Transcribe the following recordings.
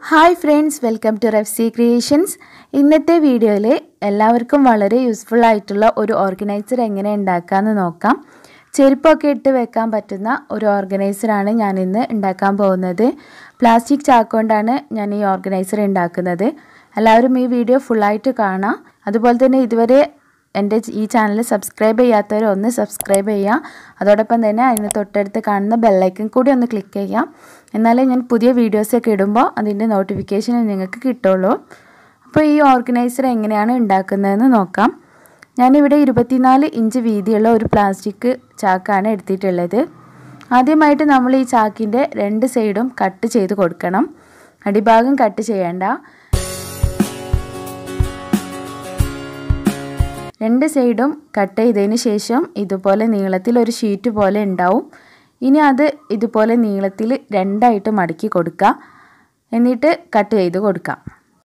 hi friends welcome to Refsi creations ഇന്നത്തെ വീഡിയോയിൽ എല്ലാവർക്കും വളരെ യൂസ്ഫുൾ ആയിട്ടുള്ള ഒരു ഓർഗനൈസർ എങ്ങനെ ഉണ്ടാക്കാമെന്ന് നോക്കാം ചെരുപ്പൊക്കെ ഇട്ട് വെക്കാൻ പറ്റുന്ന ഒരു ഓർഗനൈസറാണ് ഞാൻ ഇന്ന് ഉണ്ടാക്കാൻ പോകുന്നത് പ്ലാസ്റ്റിക് ചാക്കൊണ്ടാണ് ഞാൻ ഈ ഓർഗനൈസർ ഉണ്ടാക്കുന്നത് എല്ലാവരും ഈ വീഡിയോ ഫുള്ളായിട്ട് കാണാം അതുപോലെ തന്നെ ഇതുവരെ എൻ്റെ ഈ ചാനൽ സബ്സ്ക്രൈബ് ചെയ്യാത്തവർ ഒന്ന് സബ്സ്ക്രൈബ് ചെയ്യുക അതോടൊപ്പം തന്നെ അതിന് തൊട്ടടുത്ത് കാണുന്ന ബെല്ലൈക്കൻ കൂടി ഒന്ന് ക്ലിക്ക് ചെയ്യാം എന്നാലേ ഞാൻ പുതിയ വീഡിയോസൊക്കെ ഇടുമ്പോൾ അതിൻ്റെ നോട്ടിഫിക്കേഷൻ നിങ്ങൾക്ക് കിട്ടുള്ളൂ അപ്പോൾ ഈ ഓർഗനൈസർ എങ്ങനെയാണ് ഉണ്ടാക്കുന്നതെന്ന് നോക്കാം ഞാനിവിടെ ഇരുപത്തിനാല് ഇഞ്ച് വീതിയുള്ള ഒരു പ്ലാസ്റ്റിക് ചാക്കാണ് എടുത്തിട്ടുള്ളത് ആദ്യമായിട്ട് നമ്മൾ ഈ ചാക്കിൻ്റെ രണ്ട് സൈഡും കട്ട് ചെയ്ത് കൊടുക്കണം അടിഭാഗം കട്ട് ചെയ്യേണ്ട രണ്ട് സൈഡും കട്ട് ചെയ്തതിന് ശേഷം ഇതുപോലെ നീളത്തിൽ ഒരു ഷീറ്റ് പോലെ ഉണ്ടാവും ഇനി അത് ഇതുപോലെ നീളത്തിൽ രണ്ടായിട്ട് മടക്കി കൊടുക്കുക എന്നിട്ട് കട്ട് ചെയ്ത് കൊടുക്കാം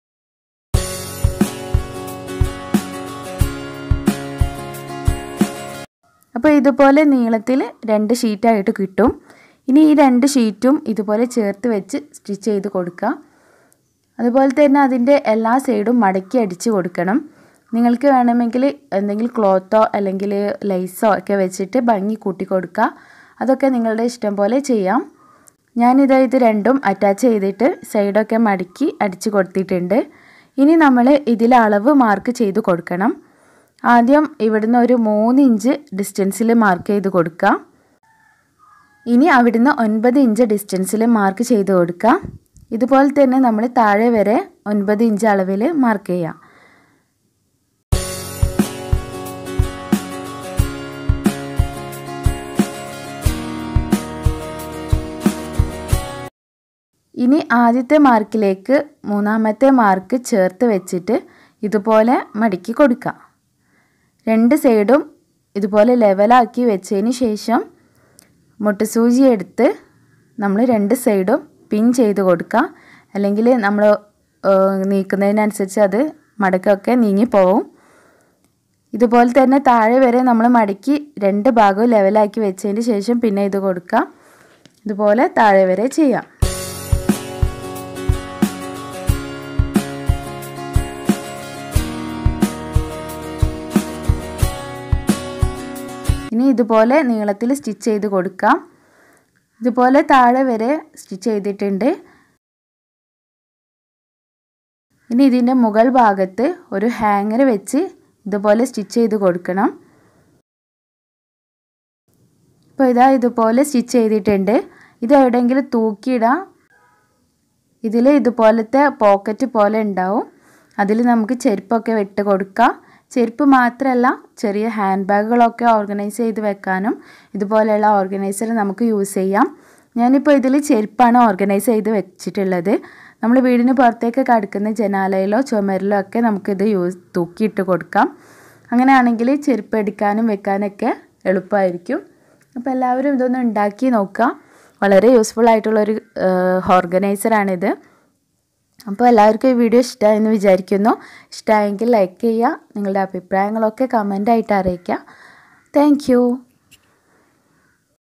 അപ്പോൾ ഇതുപോലെ നീളത്തിൽ രണ്ട് ഷീറ്റായിട്ട് കിട്ടും ഇനി ഈ രണ്ട് ഷീറ്റും ഇതുപോലെ ചേർത്ത് വെച്ച് സ്റ്റിച്ച് ചെയ്ത് കൊടുക്കുക അതുപോലെ തന്നെ അതിൻ്റെ എല്ലാ സൈഡും മടക്കി അടിച്ച് കൊടുക്കണം നിങ്ങൾക്ക് വേണമെങ്കിൽ എന്തെങ്കിലും ക്ലോത്തോ അല്ലെങ്കിൽ ലൈസോ ഒക്കെ വെച്ചിട്ട് ഭംഗി കൂട്ടി കൊടുക്കുക അതൊക്കെ നിങ്ങളുടെ ഇഷ്ടം പോലെ ചെയ്യാം ഞാനിത് ഇത് രണ്ടും അറ്റാച്ച് ചെയ്തിട്ട് സൈഡൊക്കെ മടക്കി അടിച്ച് കൊടുത്തിട്ടുണ്ട് ഇനി നമ്മൾ ഇതിൽ അളവ് മാർക്ക് ചെയ്ത് കൊടുക്കണം ആദ്യം ഇവിടുന്ന് ഒരു മൂന്ന് ഇഞ്ച് ഡിസ്റ്റൻസിൽ മാർക്ക് ചെയ്ത് കൊടുക്കുക ഇനി അവിടുന്ന് ഒൻപത് ഇഞ്ച് ഡിസ്റ്റൻസിൽ മാർക്ക് ചെയ്ത് കൊടുക്കുക ഇതുപോലെ തന്നെ നമ്മൾ താഴെ വരെ ഒൻപത് ഇഞ്ച് അളവിൽ മാർക്ക് ചെയ്യാം ഇനി ആദ്യത്തെ മാർക്കിലേക്ക് മൂന്നാമത്തെ മാർക്ക് ചേർത്ത് വെച്ചിട്ട് ഇതുപോലെ മടക്കി കൊടുക്കുക രണ്ട് സൈഡും ഇതുപോലെ ലെവലാക്കി വെച്ചതിന് ശേഷം മുട്ടുസൂചി എടുത്ത് നമ്മൾ രണ്ട് സൈഡും പിൻ ചെയ്ത് കൊടുക്കുക അല്ലെങ്കിൽ നമ്മൾ നീക്കുന്നതിനനുസരിച്ച് അത് മടക്കൊക്കെ നീങ്ങിപ്പോവും ഇതുപോലെ തന്നെ താഴെ വരെ നമ്മൾ മടക്കി രണ്ട് ഭാഗവും ലെവലാക്കി വെച്ചതിന് ശേഷം പിന്നെ ഇത് കൊടുക്കുക ഇതുപോലെ താഴെ വരെ ചെയ്യാം ഇനി ഇതുപോലെ നീളത്തിൽ സ്റ്റിച്ച് ചെയ്ത് കൊടുക്കാം ഇതുപോലെ താഴെ വരെ സ്റ്റിച്ച് ചെയ്തിട്ടുണ്ട് ഇനി ഇതിൻ്റെ മുകൾ ഭാഗത്ത് ഒരു ഹാങ്ങർ വെച്ച് ഇതുപോലെ സ്റ്റിച്ച് ചെയ്ത് കൊടുക്കണം ഇപ്പോൾ ഇതാ ഇതുപോലെ സ്റ്റിച്ച് ചെയ്തിട്ടുണ്ട് ഇത് എവിടെയെങ്കിലും തൂക്കിയിടാം ഇതിൽ ഇതുപോലത്തെ പോക്കറ്റ് പോലെ ഉണ്ടാവും അതിൽ നമുക്ക് ചെരുപ്പൊക്കെ വിട്ട് കൊടുക്കാം ചെരുപ്പ് മാത്രമല്ല ചെറിയ ഹാൻഡ് ബാഗുകളൊക്കെ ഓർഗനൈസ് ചെയ്ത് വെക്കാനും ഇതുപോലെയുള്ള ഓർഗനൈസർ നമുക്ക് യൂസ് ചെയ്യാം ഞാനിപ്പോൾ ഇതിൽ ചെരുപ്പാണ് ഓർഗനൈസ് ചെയ്ത് വെച്ചിട്ടുള്ളത് നമ്മൾ വീടിന് പുറത്തേക്ക് കടക്കുന്ന ജനാലയിലോ ചുമരിലോ ഒക്കെ നമുക്കിത് യൂസ് തൂക്കിയിട്ട് കൊടുക്കാം അങ്ങനെയാണെങ്കിൽ ചെരുപ്പ് എടുക്കാനും വെക്കാനൊക്കെ എളുപ്പമായിരിക്കും അപ്പോൾ എല്ലാവരും ഇതൊന്ന് ഉണ്ടാക്കി നോക്കുക വളരെ യൂസ്ഫുൾ ആയിട്ടുള്ളൊരു ഓർഗനൈസറാണിത് അപ്പോൾ എല്ലാവർക്കും ഈ വീഡിയോ ഇഷ്ടമായെന്ന് വിചാരിക്കുന്നു ഇഷ്ടമായെങ്കിൽ ലൈക്ക് ചെയ്യുക നിങ്ങളുടെ അഭിപ്രായങ്ങളൊക്കെ കമൻ്റായിട്ട് അറിയിക്കുക താങ്ക്